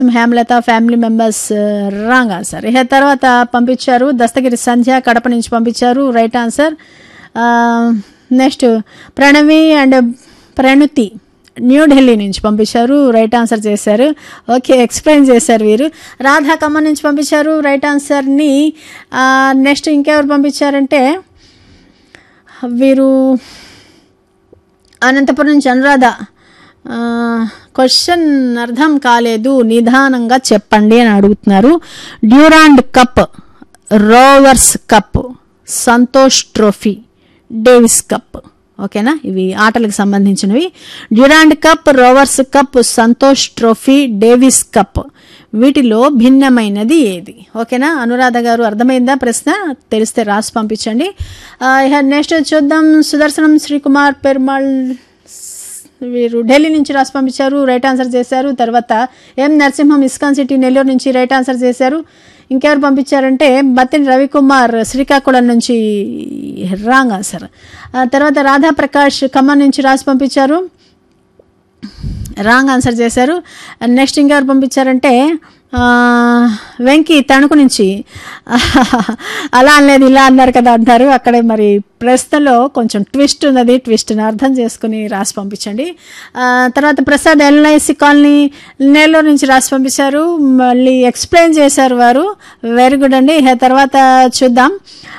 Hemalatha family members wrong answer ఇక తర్వాత పంపించారు దస్తగిరి సంధ్య కడప నుంచి పంపించారు right answer next Pranavi and Pranuthi New Delhi నుంచి పంపించారు రైట్ ఆన్సర్ చేశారు ఓకే ఎక్స్ప్లెయిన్ చేశారు వీరు రాధా ఖమ్మం నుంచి పంపించారు రైట్ ఆన్సర్ని నెక్స్ట్ ఇంకెవరు పంపించారంటే వీరు అనంతపురం నుంచి అనురాధ క్వశ్చన్ అర్థం కాలేదు నిదానంగా చెప్పండి అని అడుగుతున్నారు Durand cup Rovers cup Santosh trophy Davis cup ఓకేనా ఇవి ఆటలకు సంబంధించినవి Durand cup Rovers cup Santosh trophy Davis cup వీటిలో భిన్నమైనది ఏది ఓకేనా అనురాధ గారు అర్థమైందా ప్రశ్న తెలిస్తే రాసి పంపించండి నెక్స్ట్ చూద్దాం సుదర్శనం శ్రీకుమార్ పెరుమాళ్ వీరు ఢిల్లీ నుంచి రాసి పంపించారు రైట్ ఆన్సర్ చేశారు తర్వాత M Narasimham ISKCON city Nellore నుంచి రైట్ ఆన్సర్ చేశారు ఇంకెవరు పంపించారంటే బత్తిని రవికుమార్ శ్రీకాకుళం నుంచి రాంగ్ ఆన్సర్ తర్వాత రాధాప్రకాష్ ఖమ్మం నుంచి రాసి పంపించారు రాంగ్ ఆన్సర్ చేశారు నెక్స్ట్ ఇంకెవరు పంపించారంటే వెంకీ తణుకు నుంచి అలా అనలేదు ఇలా అన్నారు కదా అంటారు అక్కడే మరి ప్రశ్నలో కొంచెం ట్విస్ట్ ఉన్నది ట్విస్ట్ని అర్థం చేసుకుని రాసి పంపించండి తర్వాత ప్రసాద్ ఎల్ఐసి కాలనీ నెల్లూరు నుంచి రాసి పంపించారు మళ్ళీ ఎక్స్ప్లెయిన్ చేశారు వారు వెరీ గుడ్ అండి తర్వాత చూద్దాం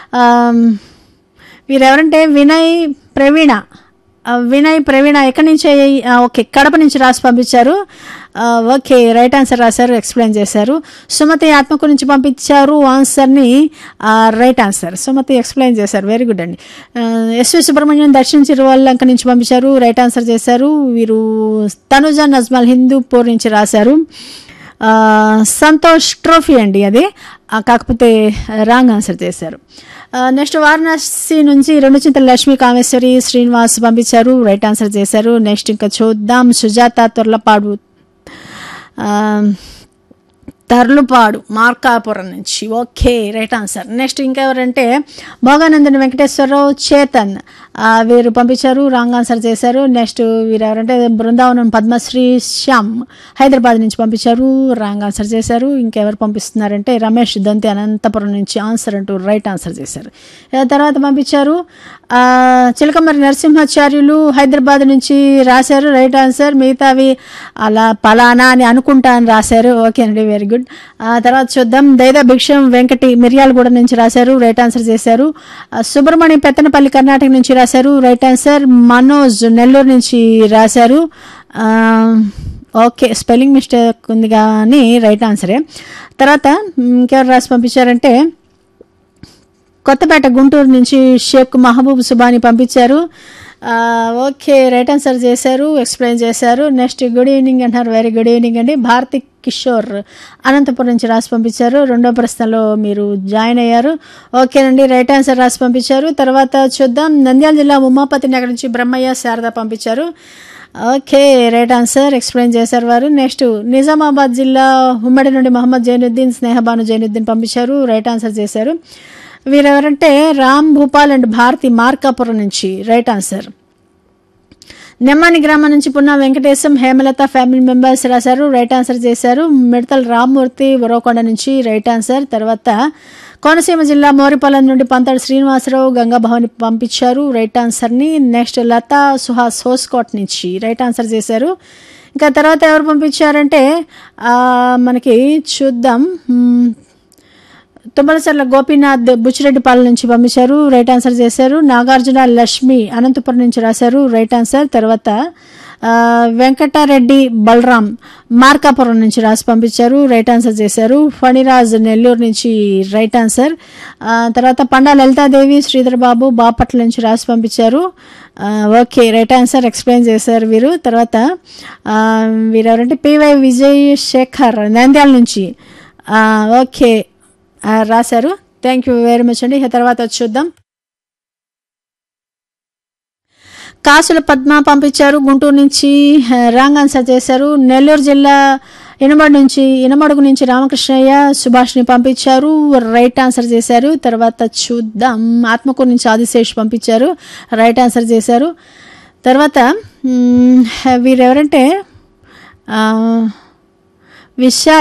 వీరెవరంటే వినయ్ ప్రవీణ వినయ్ ప్రవీణ ఎక్కడి నుంచి ఓకే కడప నుంచి రాసి పంపించారు ఓకే రైట్ ఆన్సర్ రాశారు ఎక్స్ప్లెయిన్ చేశారు సుమతి ఆత్మకు నుంచి పంపించారు ఆన్సర్ని రైట్ ఆన్సర్ సుమతి ఎక్స్ప్లెయిన్ చేశారు వెరీ గుడ్ అండి ఎస్వి సుబ్రహ్మణ్యం దక్షిణ చిరువల్లంక నుంచి పంపించారు రైట్ ఆన్సర్ చేశారు వీరు తనుజ నజ్మల్ హిందూపూర్ నుంచి రాశారు సంతోష్ ట్రోఫీ అండి అది కాకపోతే రాంగ్ ఆన్సర్ చేశారు నెక్స్ట్ వారణాసి నుంచి రెండు చింతల లక్ష్మీ కామేశ్వరి శ్రీనివాస్ పంపించారు రైట్ ఆన్సర్ చేశారు నెక్స్ట్ ఇంకా చూద్దాం సుజాత తొర్లపాడు తర్లుపాడు మార్కాపురం నుంచి ఓకే రైట్ ఆన్సర్ నెక్స్ట్ ఇంకెవరంటే భోగానందని వెంకటేశ్వరరావు చేతన్ వీరు పంపించారు రాంగ్ ఆన్సర్ చేశారు నెక్స్ట్ వీరు ఎవరంటే బృందావనం పద్మశ్రీ శ్యామ్ హైదరాబాద్ నుంచి పంపించారు రాంగ్ ఆన్సర్ చేశారు ఇంకెవరు పంపిస్తున్నారంటే రమేష్ దంతి అనంతపురం నుంచి ఆన్సర్ అంటూ రైట్ ఆన్సర్ చేశారు తర్వాత పంపించారు చిలకమరి నరసింహాచార్యులు హైదరాబాద్ నుంచి రాశారు రైట్ ఆన్సర్ మిగతావి అలా పలానా అని అనుకుంటా అని రాశారు ఓకే అండి వెరీ గుడ్ తర్వాత చూద్దాం దైదా భిక్షం వెంకటి మిర్యాలగూడ నుంచి రాశారు రైట్ ఆన్సర్ చేశారు సుబ్రహ్మణ్యం పెత్తనపల్లి కర్ణాటక నుంచి రాశారు రైట్ ఆన్సర్ మనోజ్ నెల్లూరు నుంచి రాశారు ఓకే స్పెల్లింగ్ మిస్టేక్ ఉంది కానీ రైట్ ఆన్సరే తర్వాత ఇంకెవరు రాసి పంపించారంటే కొత్తపేట గుంటూరు నుంచి షేక్ మహబూబ్ సుబాని పంపించారు ఓకే రైట్ ఆన్సర్ చేశారు ఎక్స్ప్లెయిన్ చేశారు నెక్స్ట్ గుడ్ ఈవినింగ్ అంటారు వెరీ గుడ్ ఈవినింగ్ అండి భారతి కిషోర్ అనంతపురం నుంచి రాసి పంపించారు రెండో ప్రశ్నలో మీరు జాయిన్ అయ్యారు ఓకేనండి రైట్ ఆన్సర్ రాసి పంపించారు తర్వాత చూద్దాం నంద్యాల జిల్లా ఉమాపతి నగర్ నుంచి బ్రహ్మయ్య శారద పంపించారు ఓకే రైట్ ఆన్సర్ ఎక్స్ప్లెయిన్ చేశారు వారు నెక్స్ట్ నిజామాబాద్ జిల్లా ఉమ్మడి నుండి మహమ్మద్ జైనుద్దీన్ స్నేహబాను జైనుద్దీన్ పంపించారు రైట్ ఆన్సర్ చేశారు వీరెవరంటే రామ్ భూపాల్ అండ్ భారతి మార్కాపురం నుంచి రైట్ ఆన్సర్ నెమ్మాని గ్రామం నుంచి పున్న వెంకటేశం హేమలత ఫ్యామిలీ మెంబర్స్ రాశారు రైట్ ఆన్సర్ చేశారు మిడతల రామ్మూర్తి ఉరవకొండ నుంచి రైట్ ఆన్సర్ తర్వాత కోనసీమ జిల్లా మోరిపాలెం నుండి పంతాడు శ్రీనివాసరావు గంగాభవని పంపించారు రైట్ ఆన్సర్ని నెక్స్ట్ లతా సుహాస్ హోస్కోట్ నుంచి రైట్ ఆన్సర్ చేశారు ఇంకా తర్వాత ఎవరు పంపించారంటే మనకి చూద్దాం తుమ్మలసర్ల గోపీనాథ్ బుచ్చిరెడ్డిపాలెం నుంచి పంపించారు రైట్ ఆన్సర్ చేశారు నాగార్జున లక్ష్మి అనంతపురం నుంచి రాశారు రైట్ ఆన్సర్ తర్వాత వెంకటారెడ్డి బలరాం మార్కాపురం నుంచి రాసి పంపించారు రైట్ ఆన్సర్ చేశారు ఫణిరాజ్ నెల్లూరు నుంచి రైట్ ఆన్సర్ తర్వాత పండా లలితాదేవి శ్రీధర్ బాబు బాపట్ల నుంచి రాసి పంపించారు ఓకే రైట్ ఆన్సర్ ఎక్స్ప్లెయిన్ చేశారు వీరు తర్వాత వీరెవరంటే పివై విజయ్ శేఖర్ నంద్యాల నుంచి ఓకే రాశారు థ్యాంక్ యూ వెరీ మచ్ అండి తర్వాత చూద్దాం కాసుల పద్మ పంపించారు గుంటూరు నుంచి రాంగ్ ఆన్సర్ చేశారు నెల్లూరు జిల్లా ఇనమడు నుంచి ఇనమడుగు నుంచి రామకృష్ణయ్య సుభాష్ని పంపించారు రైట్ ఆన్సర్ చేశారు తర్వాత చూద్దాం ఆత్మకూరు నుంచి ఆదిశేష్ పంపించారు రైట్ ఆన్సర్ చేశారు తర్వాత వీరెవరంటే విశాల్